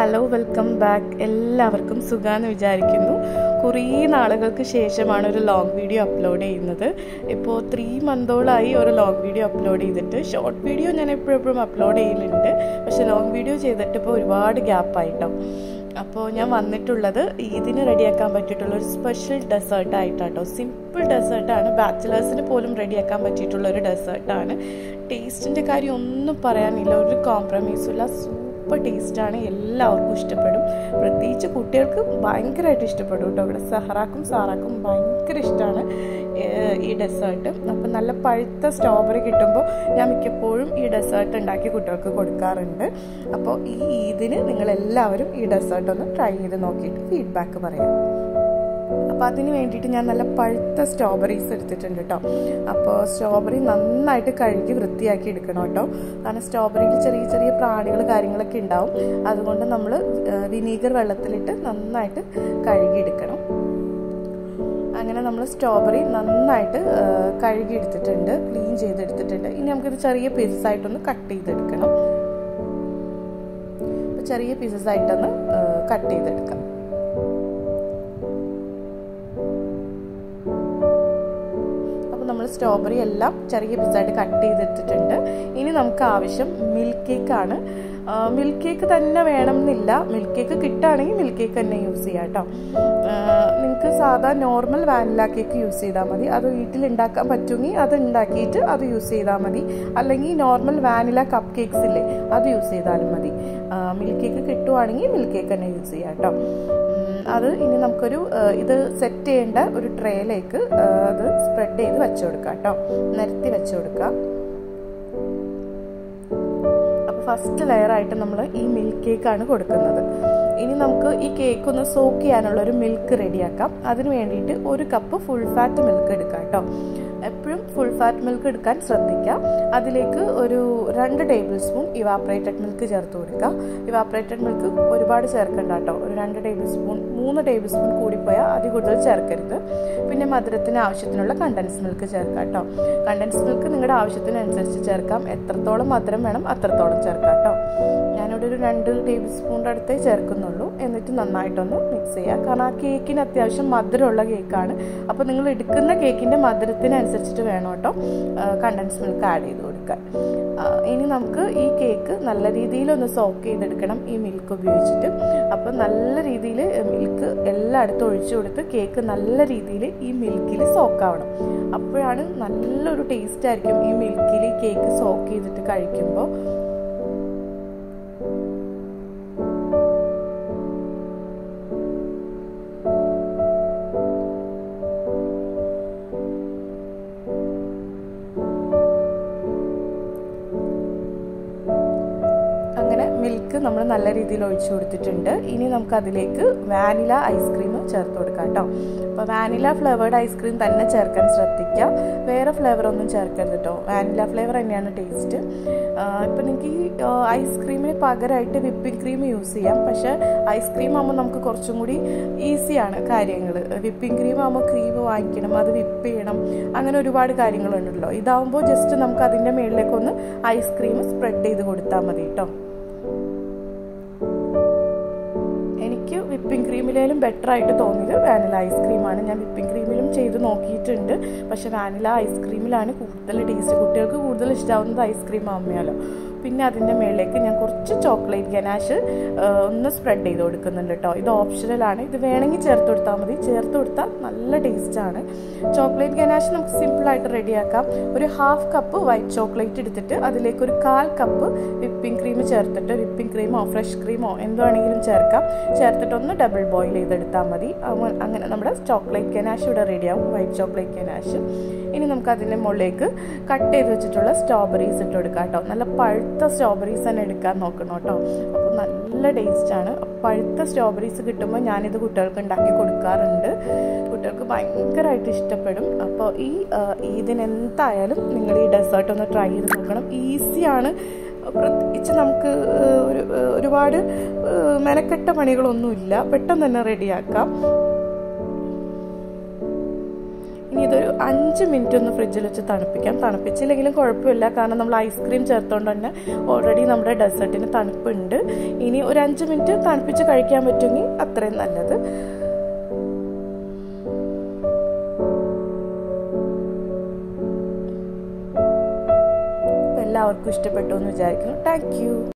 hello welcome back എല്ലാവർക്കും സുഖാന്ന് വിചാരിക്കുന്നു കുറേ നാളുകൾക്ക് ശേഷമാണ് ഒരു ലോങ് വീഡിയോ അപ്ലോഡ് ചെയ്യുന്നത് ഇപ്പോൾ ത്രീ മന്തോളായി ഒരു ലോങ് വീഡിയോ അപ്ലോഡ് ചെയ്തിട്ട് ഷോർട്ട് വീഡിയോ ഞാൻ എപ്പോഴും അപ്ലോഡ് ചെയ്യുന്നുണ്ട് പക്ഷെ ലോങ് വീഡിയോ ചെയ്തിട്ട് ഇപ്പോൾ ഒരുപാട് ഗ്യാപ്പായിട്ടോ അപ്പോൾ ഞാൻ വന്നിട്ടുള്ളത് ഇതിന് റെഡിയാക്കാൻ പറ്റിയിട്ടുള്ള ഒരു സ്പെഷ്യൽ ഡെസേർട്ട് ആയിട്ടാട്ടോ സിമ്പിൾ ഡെസേർട്ടാണ് ബാച്ചിലേഴ്സിന് പോലും റെഡിയാക്കാൻ പറ്റിയിട്ടുള്ള ഒരു ഡെസേർട്ടാണ് ടേസ്റ്റിൻ്റെ കാര്യം ഒന്നും പറയാനില്ല ഒരു കോംപ്രമൈസും ഇല്ല സൂപ്പർ ടേസ്റ്റാണ് എല്ലാവർക്കും ഇഷ്ടപ്പെടും പ്രത്യേകിച്ച് കുട്ടികൾക്ക് ഭയങ്കരമായിട്ട് ഇഷ്ടപ്പെടും കേട്ടോ ഇവിടെ സഹറാക്കും സാറാക്കും ഭയങ്കര ഇഷ്ടമാണ് ഈ ഡെസേർട്ട് അപ്പം നല്ല പഴുത്ത സ്ട്രോബെറി കിട്ടുമ്പോൾ ഞാൻ മിക്കപ്പോഴും ഈ ഡെസേർട്ട് ഉണ്ടാക്കി കുട്ടികൾക്ക് കൊടുക്കാറുണ്ട് അപ്പോൾ ഈ ഈദിന് നിങ്ങളെല്ലാവരും ഈ ഡെസേർട്ട് ഒന്ന് ട്രൈ ചെയ്ത് നോക്കിയിട്ട് ഫീഡ്ബാക്ക് പറയാം അപ്പോൾ അതിന് വേണ്ടിയിട്ട് ഞാൻ നല്ല പഴുത്ത സ്ട്രോബെറീസ് എടുത്തിട്ടുണ്ട് കേട്ടോ അപ്പോൾ സ്ട്രോബെറി നന്നായിട്ട് കഴുകി വൃത്തിയാക്കി എടുക്കണം കേട്ടോ കാരണം സ്ട്രോബെറിയിൽ ചെറിയ ചെറിയ പ്രാണികൾ കാര്യങ്ങളൊക്കെ ഉണ്ടാവും അതുകൊണ്ട് നമ്മൾ വിനീഗർ വെള്ളത്തിലിട്ട് നന്നായിട്ട് കഴുകിയെടുക്കണം അങ്ങനെ നമ്മൾ സ്ട്രോബെറി നന്നായിട്ട് കഴുകി എടുത്തിട്ടുണ്ട് ക്ലീൻ ചെയ്തെടുത്തിട്ടുണ്ട് ഇനി നമുക്കിത് ചെറിയ പീസസ് ആയിട്ടൊന്ന് കട്ട് ചെയ്തെടുക്കണം ചെറിയ പീസസ് ആയിട്ടൊന്ന് കട്ട് ചെയ്തെടുക്കാം നമ്മൾ സ്ട്രോബെറി എല്ലാം ചെറിയ പീസായിട്ട് കട്ട് ചെയ്തെടുത്തിട്ടുണ്ട് ഇനി നമുക്ക് ആവശ്യം മിൽക്ക് കേക്കാണ് മിൽക്ക് കേക്ക് തന്നെ വേണം എന്നില്ല മിൽക്ക് കേക്ക് കിട്ടുകയാണെങ്കിൽ മിൽക്ക് കേക്ക് തന്നെ യൂസ് ചെയ്യാം കേട്ടോ നിങ്ങൾക്ക് സാധാ നോർമൽ വാനില കേക്ക് യൂസ് ചെയ്താൽ മതി അത് വീട്ടിൽ ഉണ്ടാക്കാൻ പറ്റുമെങ്കിൽ അത് ഉണ്ടാക്കിയിട്ട് അത് യൂസ് ചെയ്താൽ മതി അല്ലെങ്കിൽ നോർമൽ വാനില കപ്പ് കേക്ക്സ് ഇല്ലേ അത് യൂസ് ചെയ്താലും മതി മിൽക്ക് കേക്ക് കിട്ടുവാണെങ്കിൽ മിൽക്ക് കേക്ക് തന്നെ യൂസ് ചെയ്യാം കേട്ടോ അത് ഇനി നമുക്കൊരു ഇത് സെറ്റ് ചെയ്യേണ്ട ഒരു ട്രേയിലേക്ക് അത് സ്പ്രെഡ് ചെയ്ത് വെച്ചു കൊടുക്കാം കേട്ടോ നിരത്തി വെച്ചു കൊടുക്കാം അപ്പോൾ ഫസ്റ്റ് ലെയറായിട്ട് നമ്മൾ ഈ മിൽക്ക് കേക്കാണ് കൊടുക്കുന്നത് ഇനി നമുക്ക് ഈ കേക്ക് ഒന്ന് സോക്ക് ചെയ്യാനുള്ള ഒരു മിൽക്ക് റെഡിയാക്കാം അതിന് വേണ്ടിയിട്ട് ഒരു കപ്പ് ഫുൾ ഫാറ്റ് മിൽക്ക് എടുക്കാം കേട്ടോ എപ്പോഴും ഫുൾ ഫാറ്റ് മിൽക്ക് എടുക്കാൻ ശ്രദ്ധിക്കുക അതിലേക്ക് ഒരു രണ്ട് ടേബിൾ സ്പൂൺ ഇവാപ്പറേറ്റഡ് മിൽക്ക് ചേർത്ത് കൊടുക്കുക ഇവാപ്പറേറ്റഡ് മിൽക്ക് ഒരുപാട് ചേർക്കണ്ട കേട്ടോ ഒരു രണ്ട് ടേബിൾ സ്പൂൺ മൂന്ന് ടേബിൾ സ്പൂൺ കൂടിപ്പോയാൽ അതി കൂടുതൽ ചേർക്കരുത് പിന്നെ മധുരത്തിന് ആവശ്യത്തിനുള്ള കണ്ടൻസ് മിൽക്ക് ചേർക്കാം കേട്ടോ കണ്ടൻസ് മിൽക്ക് നിങ്ങളുടെ ആവശ്യത്തിനനുസരിച്ച് ചേർക്കാം എത്രത്തോളം മധുരം വേണം അത്രത്തോളം ചേർക്കാം കേട്ടോ ഞാനിവിടെ ഒരു രണ്ട് ടേബിൾ സ്പൂണിൻ്റെ അടുത്തേ ചേർക്കുന്നുള്ളൂ എന്നിട്ട് നന്നായിട്ടൊന്ന് മിക്സ് ചെയ്യുക കാരണം ആ കേക്കിന് അത്യാവശ്യം മധുരമുള്ള കേക്കാണ് അപ്പോൾ നിങ്ങൾ എടുക്കുന്ന കേക്കിൻ്റെ മധുരത്തിനനുസരിച്ചിട്ട് വേണം കേട്ടോ കണ്ടൻസ് മിൽക്ക് ആഡ് ചെയ്ത് കൊടുക്കാൻ ഇനി നമുക്ക് ഈ കേക്ക് നല്ല രീതിയിൽ ഒന്ന് സോക്ക് ചെയ്തെടുക്കണം ഈ മിൽക്ക് ഉപയോഗിച്ചിട്ട് അപ്പോൾ നല്ല രീതിയിൽ മിൽക്ക് എല്ലായിടത്തും ഒഴിച്ചു കൊടുത്ത് കേക്ക് നല്ല രീതിയിൽ ഈ മിൽക്കിൽ സോക്കാവണം അപ്പോഴാണ് നല്ലൊരു ടേസ്റ്റ് ആയിരിക്കും ഈ മിൽക്കിൽ കേക്ക് സോക്ക് ചെയ്തിട്ട് കഴിക്കുമ്പോൾ മിൽക്ക് നമ്മൾ നല്ല രീതിയിൽ ഒഴിച്ചു കൊടുത്തിട്ടുണ്ട് ഇനി നമുക്ക് അതിലേക്ക് വാനില ഐസ്ക്രീം ചേർത്ത് കൊടുക്കാം കേട്ടോ അപ്പോൾ വാനില ഫ്ലേവേർഡ് ഐസ്ക്രീം തന്നെ ചേർക്കാൻ ശ്രദ്ധിക്കുക വേറെ ഫ്ലേവർ ഒന്നും ചേർക്കരുത് കേട്ടോ വാനില ഫ്ലേവർ തന്നെയാണ് ടേസ്റ്റ് ഇപ്പം നിങ്ങൾക്ക് ഈ ഐസ്ക്രീമിന് പകരമായിട്ട് വിപ്പിംഗ് ക്രീം യൂസ് ചെയ്യാം പക്ഷേ ഐസ്ക്രീം ആകുമ്പോൾ നമുക്ക് കുറച്ചും കൂടി ഈസിയാണ് കാര്യങ്ങൾ വിപ്പിംഗ് ക്രീം ആകുമ്പോൾ ക്രീം വാങ്ങിക്കണം അത് വിപ്പ് ചെയ്യണം അങ്ങനെ ഒരുപാട് കാര്യങ്ങളുണ്ടല്ലോ ഇതാവുമ്പോൾ ജസ്റ്റ് നമുക്ക് അതിൻ്റെ മുകളിലേക്കൊന്ന് ഐസ്ക്രീം സ്പ്രെഡ് ചെയ്ത് കൊടുത്താൽ മതി കേട്ടോ എനിക്ക് വിപ്പിംഗ് ക്രീമിലേലും ബെറ്റർ ആയിട്ട് തോന്നിയത് വാനില ഐസ്ക്രീമാണ് ഞാൻ വിപ്പിംഗ് ക്രീമിലും ചെയ്ത് നോക്കിയിട്ടുണ്ട് പക്ഷെ വാനില ഐസ്ക്രീമിലാണ് കൂടുതൽ ടേസ്റ്റ് കുട്ടികൾക്ക് കൂടുതൽ ഇഷ്ടമാവുന്നത് ഐസ്ക്രീം ആവുമ്പോഴല്ലോ പിന്നെ അതിൻ്റെ മുകളിലേക്ക് ഞാൻ കുറച്ച് ചോക്ലേറ്റ് ഗനാഷ് ഒന്ന് സ്പ്രെഡ് ചെയ്ത് കൊടുക്കുന്നുണ്ട് കേട്ടോ ഇത് ഓപ്ഷണലാണ് ഇത് വേണമെങ്കിൽ ചേർത്ത് കൊടുത്താൽ മതി ചേർത്ത് കൊടുത്താൽ നല്ല ടേസ്റ്റാണ് ചോക്ലേറ്റ് ഗനാഷ് നമുക്ക് സിമ്പിളായിട്ട് റെഡിയാക്കാം ഒരു ഹാഫ് കപ്പ് വൈറ്റ് ചോക്ലേറ്റ് എടുത്തിട്ട് അതിലേക്ക് ഒരു കാൽ കപ്പ് വിപ്പിംഗ് ക്രീം ചേർത്തിട്ട് വിപ്പിംഗ് ക്രീമോ ഫ്രഷ് ക്രീമോ എന്ത് വേണമെങ്കിലും ചേർക്കാം ചേർത്തിട്ട് ഒന്ന് ഡബിൾ ബോയിൽ ചെയ്തെടുത്താൽ മതി അങ്ങനെ നമ്മുടെ ചോക്ലേറ്റ് ഗനാഷ് ഇവിടെ റെഡിയാവും വൈറ്റ് ചോക്ലേറ്റ് ഗനാഷ് ഇനി നമുക്ക് അതിൻ്റെ മുകളിലേക്ക് കട്ട് ചെയ്ത് വെച്ചിട്ടുള്ള സ്ട്രോബെറീസ് ഇട്ട് കൊടുക്കാം കേട്ടോ നല്ല പഴുത്ത സ്ട്രോബെറീസ് തന്നെ എടുക്കാൻ നോക്കണം കേട്ടോ അപ്പോൾ നല്ല ടേസ്റ്റാണ് പഴുത്ത സ്ട്രോബെറീസ് കിട്ടുമ്പോൾ ഞാനിത് കുട്ടികൾക്ക് ഉണ്ടാക്കി കൊടുക്കാറുണ്ട് കുട്ടികൾക്ക് ഭയങ്കരമായിട്ട് ഇഷ്ടപ്പെടും അപ്പോൾ ഈ ഇതിനെന്തായാലും നിങ്ങൾ ഈ ഡെസേർട്ട് ഒന്ന് ട്രൈ ചെയ്ത് നോക്കണം ഈസിയാണ് പ്രത്യേകിച്ച് നമുക്ക് ഒരു ഒരുപാട് മെനക്കെട്ട പണികളൊന്നുമില്ല പെട്ടെന്ന് തന്നെ റെഡിയാക്കാം ഇനി ഇതൊരു അഞ്ച് മിനിറ്റ് ഒന്ന് ഫ്രിഡ്ജിൽ വെച്ച് തണുപ്പിക്കാം തണുപ്പിച്ചില്ലെങ്കിലും കുഴപ്പമില്ല കാരണം നമ്മൾ ഐസ്ക്രീം ചേർത്തുകൊണ്ട് തന്നെ ഓൾറെഡി നമ്മുടെ ഡെസേർട്ടിന് തണുപ്പുണ്ട് ഇനി ഒരു അഞ്ച് മിനിറ്റ് തണുപ്പിച്ച് കഴിക്കാൻ പറ്റുമെങ്കിൽ അത്രയും നല്ലത് എല്ലാവർക്കും ഇഷ്ടപ്പെട്ടു എന്ന് വിചാരിക്കുന്നു താങ്ക്